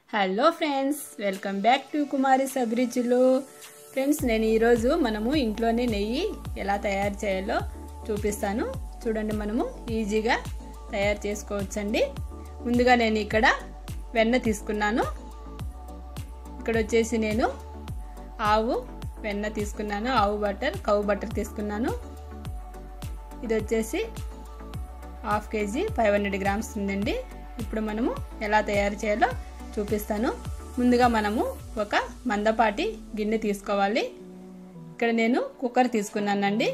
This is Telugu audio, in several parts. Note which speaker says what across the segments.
Speaker 1: hello friends welcome back to Kumari సబ్రిచులు ఫ్రెండ్స్ నేను ఈరోజు మనము ఇంట్లోనే నెయ్యి ఎలా తయారు చేయాలో చూపిస్తాను చూడండి మనము ఈజీగా తయారు చేసుకోవచ్చండి ముందుగా నేను ఇక్కడ వెన్న తీసుకున్నాను ఇక్కడ వచ్చేసి నేను ఆవు వెన్న తీసుకున్నాను ఆవు బటర్ కౌ బటర్ తీసుకున్నాను ఇది వచ్చేసి half KG five hundred grams ఉందండి ఇప్పుడు మనము ఎలా తయారు చేయాలో చూపిస్తాను ముందుగా మనము ఒక మందపాటి గిన్నె తీసుకోవాలి ఇక్కడ నేను కుక్కర్ తీసుకున్నానండి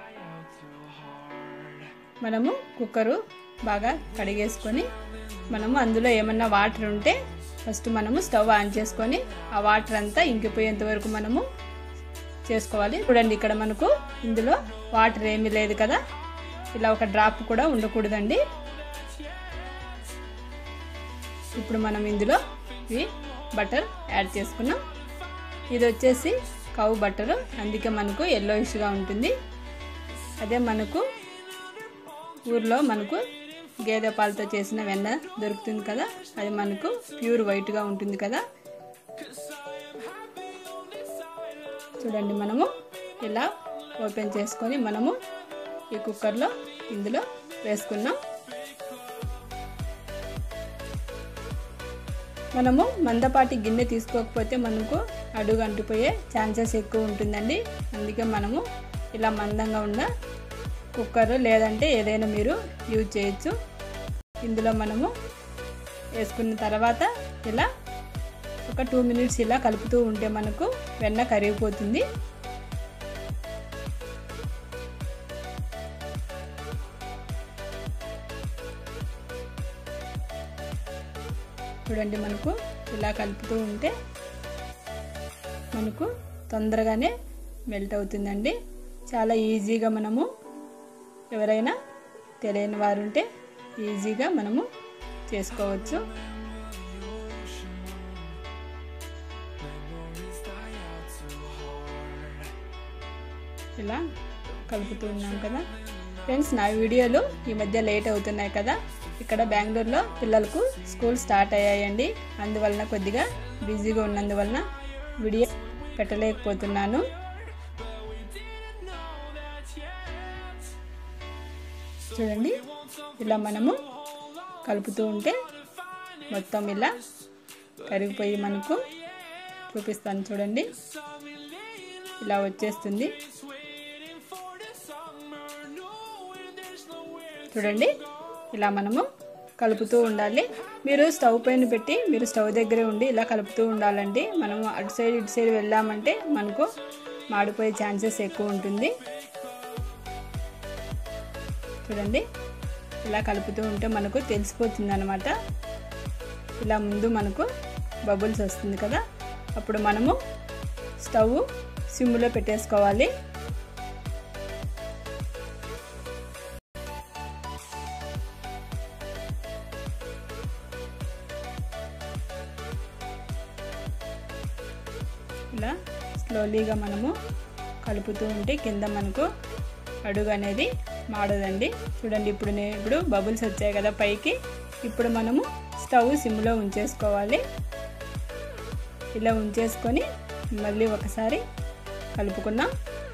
Speaker 1: మనము కుక్కరు బాగా కడిగేసుకొని మనము అందులో ఏమన్నా వాటర్ ఉంటే ఫస్ట్ మనము స్టవ్ ఆన్ చేసుకొని ఆ వాటర్ అంతా ఇంకిపోయేంత వరకు మనము చేసుకోవాలి చూడండి ఇక్కడ మనకు ఇందులో వాటర్ ఏమీ లేదు కదా ఇలా ఒక డ్రాప్ కూడా ఉండకూడదండి ఇప్పుడు మనం ఇందులో ఈ బటర్ యాడ్ చేసుకున్నాం ఇది వచ్చేసి కౌ బటరు అందుకే మనకు ఎల్లోయిష్గా ఉంటుంది అదే మనకు ఊర్లో మనకు గేదె పాలతో చేసిన వెన్న దొరుకుతుంది కదా అది మనకు ప్యూర్ వైట్గా ఉంటుంది కదా చూడండి మనము ఇలా ఓపెన్ చేసుకొని మనము ఈ కుక్కర్లో ఇందులో వేసుకున్నాం మనము మందపాటి గిన్నె తీసుకోకపోతే మనకు అడుగు అంటిపోయే ఛాన్సెస్ ఎక్కువ ఉంటుందండి అందుకే మనము ఇలా మందంగా ఉన్న కుక్కర్ లేదంటే ఏదైనా మీరు యూజ్ చేయొచ్చు ఇందులో మనము వేసుకున్న తర్వాత ఇలా ఒక టూ మినిట్స్ ఇలా కలుపుతూ ఉంటే మనకు వెన్న కరిగిపోతుంది చూడండి మనకు ఇలా కలుపుతూ ఉంటే మనకు తొందరగానే మెల్ట్ అవుతుందండి చాలా ఈజీగా మనము ఎవరైనా తెలియని వారు ఉంటే ఈజీగా మనము చేసుకోవచ్చు ఇలా కలుపుతూ ఉన్నాం కదా ఫ్రెండ్స్ నా వీడియోలు ఈ మధ్య లేట్ అవుతున్నాయి కదా ఇక్కడ బెంగళూరులో పిల్లలకు స్కూల్ స్టార్ట్ అయ్యాయండి అందువలన కొద్దిగా బిజీగా ఉన్నందువలన వీడియో పెట్టలేకపోతున్నాను చూడండి ఇలా మనము కలుపుతూ ఉంటే మొత్తం ఇలా కరిగిపోయి మనకు చూపిస్తాను చూడండి ఇలా వచ్చేస్తుంది చూడండి ఇలా మనము కలుపుతూ ఉండాలి మీరు స్టవ్ పైన పెట్టి మీరు స్టవ్ దగ్గరే ఉండి ఇలా కలుపుతూ ఉండాలండి మనము అటు సైడ్ ఇటు సైడ్ వెళ్ళామంటే మనకు మాడిపోయే ఛాన్సెస్ ఎక్కువ ఉంటుంది చూడండి ఇలా కలుపుతూ ఉంటే మనకు తెలిసిపోతుంది అనమాట ఇలా ముందు మనకు బబుల్స్ వస్తుంది కదా అప్పుడు మనము స్టవ్ సిమ్లో పెట్టేసుకోవాలి ఇలా స్లోలీగా మనము కలుపుతూ ఉంటే కింద మనకు అడుగు అనేది మాడదండి చూడండి ఇప్పుడు నేను ఇప్పుడు బబుల్స్ వచ్చాయి కదా పైకి ఇప్పుడు మనము స్టవ్ సిమ్లో ఉంచేసుకోవాలి ఇలా ఉంచేసుకొని మళ్ళీ ఒకసారి కలుపుకున్నాం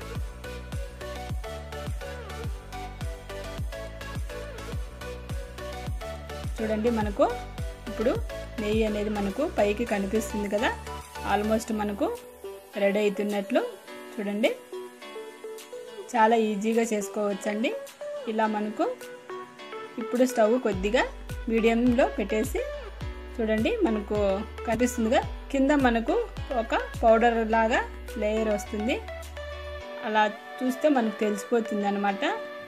Speaker 1: చూడండి మనకు ఇప్పుడు నెయ్యి అనేది మనకు పైకి కనిపిస్తుంది కదా ఆల్మోస్ట్ మనకు రెడీ అవుతున్నట్లు చూడండి చాలా ఈజీగా చేసుకోవచ్చండి ఇలా మనకు ఇప్పుడు స్టవ్ కొద్దిగా మీడియంలో పెట్టేసి చూడండి మనకు కనిపిస్తుందిగా కింద మనకు ఒక పౌడర్ లాగా లేయర్ వస్తుంది అలా చూస్తే మనకు తెలిసిపోతుంది అనమాట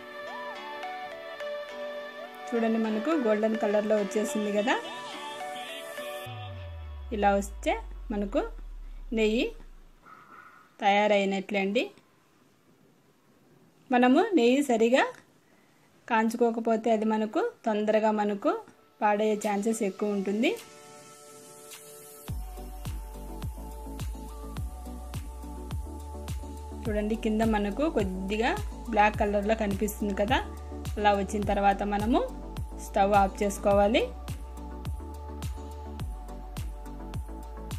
Speaker 1: చూడండి మనకు గోల్డెన్ కలర్లో వచ్చేసింది కదా ఇలా వస్తే మనకు నెయ్యి తయారైనట్లండి మనము నెయ్యి సరిగా కాంచుకోకపోతే అది మనకు తొందరగా మనకు పాడయ్యే ఛాన్సెస్ ఎక్కువ ఉంటుంది చూడండి కింద మనకు కొద్దిగా బ్లాక్ కలర్లో కనిపిస్తుంది కదా అలా వచ్చిన తర్వాత మనము స్టవ్ ఆఫ్ చేసుకోవాలి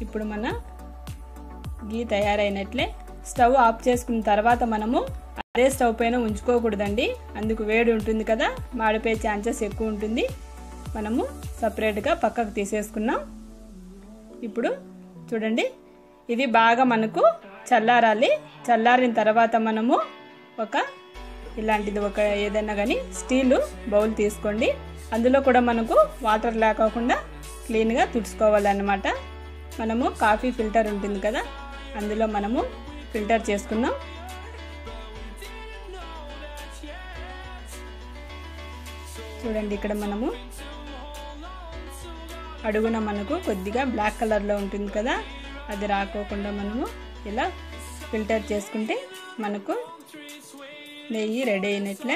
Speaker 1: ఇప్పుడు మన గీ తయారైనట్లే స్టవ్ ఆఫ్ చేసుకున్న తర్వాత మనము అదే స్టవ్ పైన ఉంచుకోకూడదండి అందుకు వేడి ఉంటుంది కదా మాడిపోయే ఛాన్సెస్ ఎక్కువ ఉంటుంది మనము సపరేట్గా పక్కకు తీసేసుకున్నాం ఇప్పుడు చూడండి ఇది బాగా మనకు చల్లారాలి చల్లారిన తర్వాత మనము ఒక ఇలాంటిది ఒక ఏదైనా కానీ స్టీలు బౌల్ తీసుకోండి అందులో కూడా మనకు వాటర్ లేకోకుండా క్లీన్గా తుడుచుకోవాలన్నమాట మనము కాఫీ ఫిల్టర్ ఉంటుంది కదా అందులో మనము ఫిల్టర్ చేసుకున్నాం చూడండి ఇక్కడ మనము అడుగున మనకు కొద్దిగా బ్లాక్ కలర్లో ఉంటుంది కదా అది రాకోకుండా మనము ఇలా ఫిల్టర్ చేసుకుంటే మనకు నెయ్యి రెడీ అయినట్లే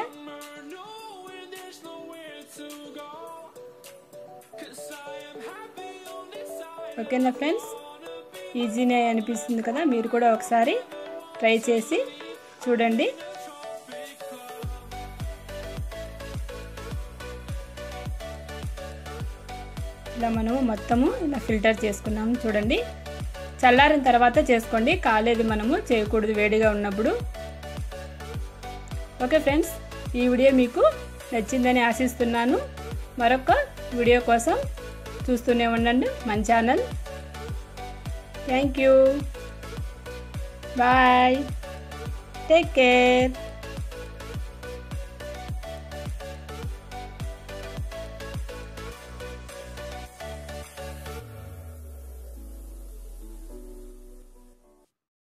Speaker 1: ఓకేనా ఫ్రెండ్స్ ఈజీనే అనిపిస్తుంది కదా మీరు కూడా ఒకసారి ట్రై చేసి చూడండి ఇలా మనము మొత్తము ఇలా ఫిల్టర్ చేసుకున్నాము చూడండి చల్లారిన తర్వాత చేసుకోండి కాలేదు మనము చేయకూడదు వేడిగా ఉన్నప్పుడు ఓకే ఫ్రెండ్స్ ఈ వీడియో మీకు నచ్చిందని ఆశిస్తున్నాను మరొక వీడియో కోసం చూస్తూనే ఉండండి మన channel thank you bye take care